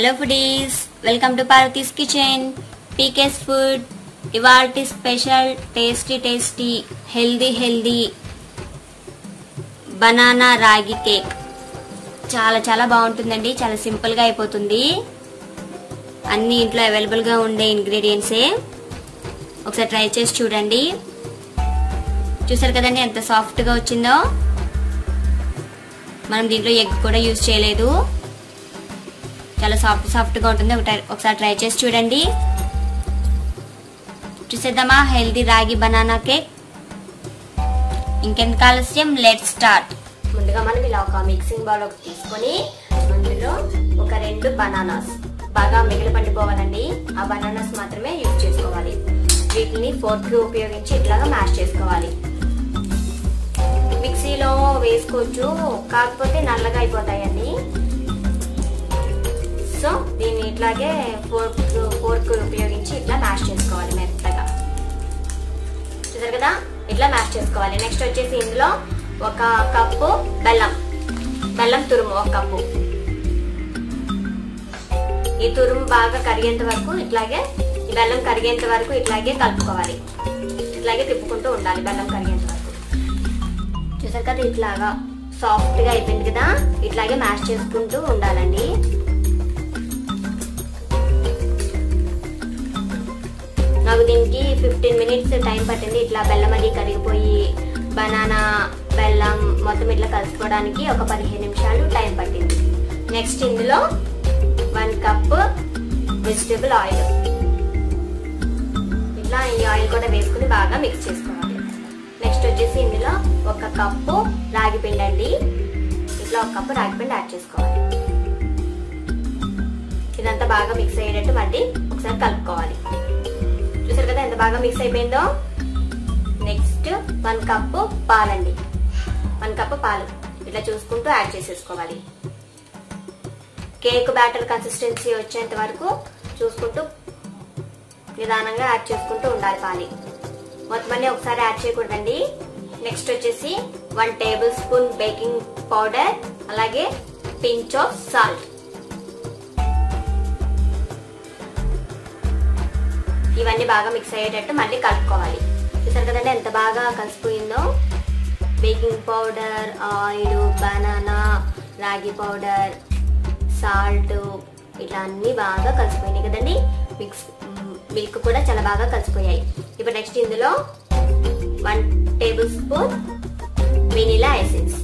hello foodies welcome to Parvathi's kitchen PK's food ఇవాల్టి special tasty tasty healthy healthy banana ragi cake చాలా చాలా బాగుంటుందండి చాలా సింపుల్గా అయిపోతుంది అన్ని ఇంట్లో అవైలబుల్గా ఉండే ఇంగ్రీడియంట్సే ఒకసారి ట్రై చేసి చూడండి చూసారు కదండి ఎంత సాఫ్ట్గా వచ్చిందో మనం దీంట్లో ఎగ్ కూడా యూజ్ చేయలేదు చాలా సాఫ్ట్ సాఫ్ట్గా ఉంటుంది ఒకటి- ఒకసారి ట్రై చేసి చూడండి చూసేద్దామా హెల్దీ రాగి బనానా కేక్ ఇంకెందుకు ఆలస్యం లెట్ స్టార్ట్ ముందుగా మనం ఇలా ఒక మిక్సింగ్ బౌల్ ఒకటి తీసుకొని అందులో ఒక రెండు బనానాస్ బాగా మిగిలి పండిపోవాలండి ఆ బనానాస్ మాత్రమే యూజ్ చేసుకోవాలి వీటిని ఫోర్క్ ఉపయోగించి ఇట్లాగా మ్యాష్ చేసుకోవాలి మిక్సీలో వేసుకోవచ్చు కాకపోతే నల్లగా అయిపోతాయండి సో దీన్ని ఇట్లాగే ఫోర్క్ ఫోర్క్ ఉపయోగించి ఇట్లా మ్యాష్ చేసుకోవాలి మెత్తగా చూసారు కదా ఇట్లా మ్యాష్ చేసుకోవాలి నెక్స్ట్ వచ్చేసి ఇందులో ఒక కప్పు బెల్లం బెల్లం తురుము ఒక కప్పు ఈ తురుము బాగా కరిగేంత వరకు ఇట్లాగే ఈ బెల్లం కరిగేంత వరకు ఇట్లాగే కలుపుకోవాలి ఇట్లాగే తిప్పుకుంటూ ఉండాలి బెల్లం కరిగేంత వరకు చూసారు కదా ఇట్లాగా సాఫ్ట్ గా అయిపోయింది కదా ఇట్లాగే మ్యాష్ చేసుకుంటూ ఉండాలండి నాకు దీనికి ఫిఫ్టీన్ మినిట్స్ టైం పట్టింది ఇట్లా బెల్లం అది కరిగిపోయి బనానా బెల్లం మొత్తం ఇట్లా కలుసుకోవడానికి ఒక పదిహేను నిమిషాలు టైం పట్టింది నెక్స్ట్ ఇందులో వన్ కప్ వెజిటేబుల్ ఆయిల్ ఇట్లా ఈ ఆయిల్ కూడా వేసుకుని బాగా మిక్స్ చేసుకోవాలి నెక్స్ట్ వచ్చేసి ఇందులో ఒక కప్పు రాగి పిండి అండి ఇట్లా ఒక కప్పు రాగి పిండి యాడ్ చేసుకోవాలి ఇదంతా బాగా మిక్స్ అయ్యేటట్టు మళ్ళీ ఒకసారి కలుపుకోవాలి చూసారు కదా ఎంత బాగా మిక్స్ అయిపోయిందో నెక్స్ట్ వన్ కప్పు పాలండి వన్ కప్పు పాలు ఇట్లా చూసుకుంటూ యాడ్ చేసేసుకోవాలి కేక్ బ్యాటర్ కన్సిస్టెన్సీ వచ్చేంత వరకు చూసుకుంటూ నిదానంగా యాడ్ చేసుకుంటూ ఉండాలి పాలి మొత్తం అన్ని ఒకసారి యాడ్ చేయకూడదండి నెక్స్ట్ వచ్చేసి one table spoon baking powder అలాగే పించ్ ఆఫ్ సాల్ట్ ఇవన్నీ బాగా మిక్స్ అయ్యేటట్టు మళ్ళీ కలుపుకోవాలి చూసారు కదండి ఎంత బాగా కలిసిపోయిందో baking powder oil banana ragi powder salt ఇట్లా అన్ని బాగా కలిసిపోయినాయి కదండి మిక్స్ మిల్క్ కూడా చాలా బాగా కలిసిపోయాయి ఇప్పుడు నెక్స్ట్ ఇందులో one table spoon vanilla essence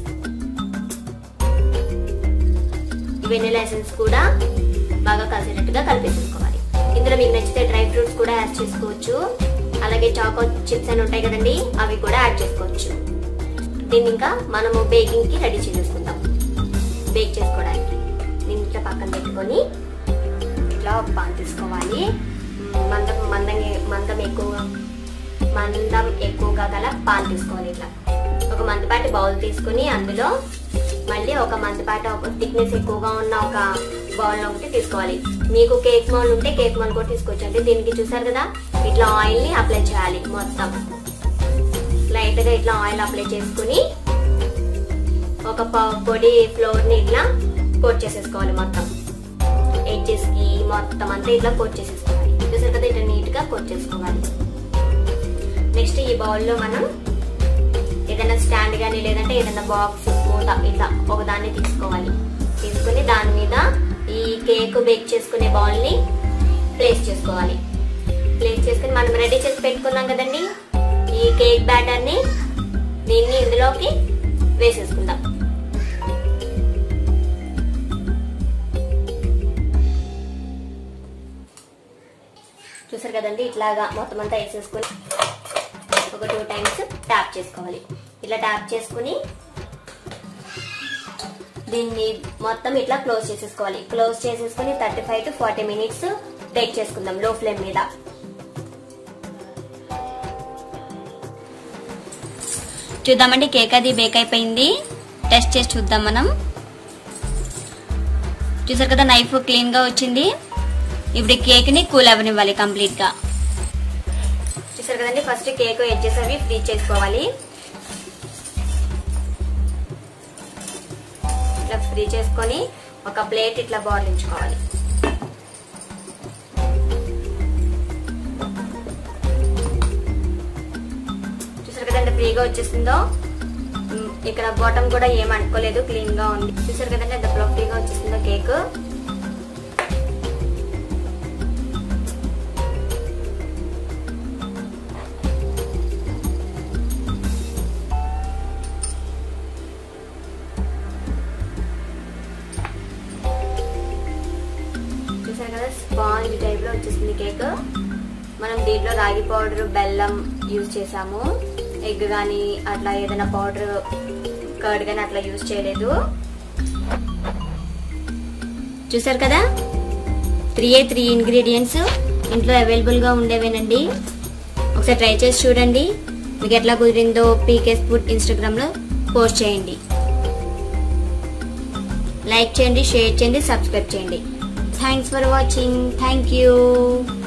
ఈ వెనిలా ఎసెన్స్ కూడా బాగా కలిసేటట్టుగా కలిపేసుకోవాలి ఇందులో మీకు నచ్చితే డ్రై ఫ్రూట్స్ కూడా యాడ్ చేసుకోవచ్చు అలాగే చాకో చిప్స్ అని ఉంటాయి కదండి అవి కూడా యాడ్ చేసుకోవచ్చు దీన్ని ఇంకా మనము బేకింగ్ కి రెడీ చేసేసుకుందాం బేక్ చేసుకోవడానికి దీన్ని ఇట్లా పక్కన పెట్టుకొని ఇట్లా ఒక పాన్ తీసుకోవాలి మ్, మందం మందం మందం ఎక్కువగా మందం ఎక్కువగా గల పాన్ తీసుకోవాలి ఇట్లా ఒక మందపాటి బౌల్ తీసుకుని అందులో మళ్ళీ ఒక మందపాటి ఒక థిక్నెస్ ఎక్కువగా ఉన్న ఒక బౌల్ ఒకటి తీసుకోవాలి మీకు కేక్ మౌల్ ఉంటే కేక్ మౌల్ కూడా తీసుకోవచ్చు అంటే దీనికి చూసారు కదా ఇట్లా ఆయిల్ ని అప్లై చేయాలి మొత్తం లైట్ గా ఇట్లా ఆయిల్ అప్లై చేసుకుని ఒక ప- పొడి ఫ్లోర్ ని ఇట్లా కోట్ చేసేసుకోవాలి మొత్తం ఎడ్జెస్ కి మొత్తం అంతా ఇట్లా కోట్ చేసేసుకోవాలి చూసారు కదా ఇట్లా నీట్ గా కోట్ చేసుకోవాలి నెక్స్ట్ ఈ బౌల్ లో మనం ఏదైనా స్టాండ్ కానీ లేదంటే ఏదైనా బాక్స్ మూత ఇట్లా ఒక దాన్ని తీసుకోవాలి తీసుకుని దాని మీద ఈ కేక్ బేక్ చేసుకునే బౌల్ ని ప్లేస్ చేసుకోవాలి ప్లేస్ చేసుకుని మనం రెడీ చేసి పెట్టుకున్నాం కదండి ఈ కేక్ బ్యాటర్ ని దీన్ని ఇందులోకి వేసేసుకుందాం చూసారు కదండి ఇట్లాగా మొత్తం అంతా వేసేసుకొని ఒక టూ టైమ్స్ ట్యాప్ చేసుకోవాలి ఇట్లా ట్యాప్ చేసుకుని దీన్ని మొత్తం ఇట్లా క్లోజ్ చేసేసుకోవాలి క్లోజ్ చేసేసుకుని thirty five to forty minutes bake చేసుకుందాం లో ఫ్లేమ్ మీద చూద్దామండి కేక్ అది బేక్ అయిపోయింది టెస్ట్ చేసి చూద్దాం మనం చూసారు కదా నైఫ్ క్లీన్ గా వచ్చింది ఇప్పుడు ఈ కేక్ ని కూల్ అవ్వనివ్వాలి కంప్లీట్ గా చూసారు కదండి ఫస్ట్ కేక్ ఎడ్జెస్ అవి ఫ్రీ చేసుకోవాలి ఇట్లా ఫ్రీ చేసుకొని ఒక ప్లేట్ ఇట్లా బార్లించుకోవాలి చూసారు కదండి ఫ్రీగా వచ్చేసిందో మ్, ఇక్కడ బాటమ్ కూడా ఏం అంటుకోలేదు క్లీన్ గా ఉంది చూసారు కదండి ఎంత ఫ్లఫీగా వచ్చేసిందో కేక్ చూసారు కదా స్పాంజ్ టైప్ లో వచ్చేసింది కేక్ మనం దీంట్లో రాగి పౌడర్ బెల్లం యూజ్ చేసాము ఎగ్ కానీ అట్లా ఏదైనా పౌడర్ కర్డ్ కానీ అట్లా యూజ్ చేయలేదు చూసారు కదా త్రీ ఏ త్రీ ఇంగ్రీడియంట్స్ ఇంట్లో అవైలబుల్గా ఉండేవేనండి ఒకసారి ట్రై చేసి చూడండి మీకు ఎట్లా కుదిరిందో పీకేస్ ఫుడ్ ఇన్స్టాగ్రామ్లో పోస్ట్ చేయండి లైక్ చేయండి షేర్ చేయండి సబ్స్క్రైబ్ చేయండి thanks for watching thank you